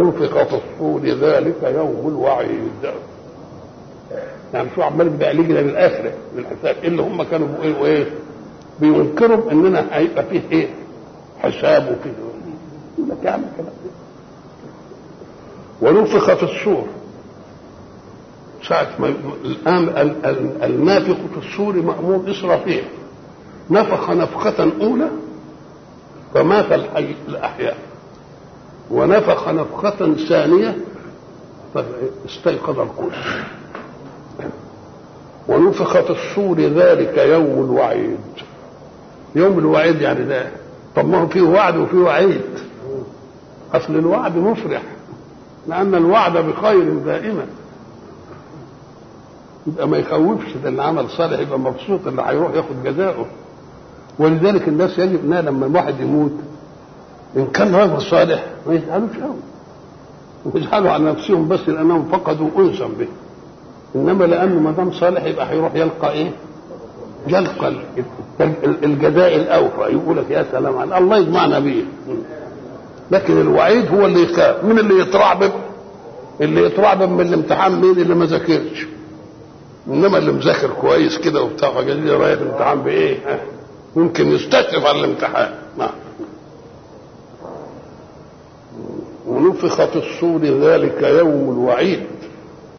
ونفخ في الصور ذلك يوم الوعيد يعني شو عمال بقى لجنه بالاخره بالحساب اللي هم كانوا بيقولوا ايه بينكروا اننا هيبقى فيه ايه حساب وكده يقول لك يا عم كده ونفخ في الصور ساعة ما الآن ال- ال- النافخ في الصور مأمور إسرافيل نفخ نفخة أولى فمات الحي الأحياء ونفخ نفخة ثانية فاستيقظ الكل ونفخ في الصور ذلك يوم الوعيد يوم الوعيد يعني ده طب ما هو فيه وعد وفيه وعيد اصل الوعد مفرح لان الوعد بخير دائما يبقى ما يخوفش ده اللي عمل صالح يبقى مبسوط اللي هيروح ياخد جزاؤه ولذلك الناس يجب انها لما الواحد يموت ان كان رجل صالح ما يزعلوش قوي ويزعلوا على نفسهم بس لانهم فقدوا انسا به انما لانه ما دام صالح يبقى هيروح يلقى ايه؟ يلقى ال- ال- الجزاء الاوفى يقول لك يا سلام على الله يجمعنا بيه لكن الوعيد هو اللي يخاف من اللي يترعبب اللي يترعبب من الامتحان مين اللي ما ذاكرش انما اللي مذاكر كويس كده وبتاع فجديد رايح الامتحان بايه؟ ها؟ يمكن يستشرف على الامتحان نعم ونفخ في الصور ذلك يوم الوعيد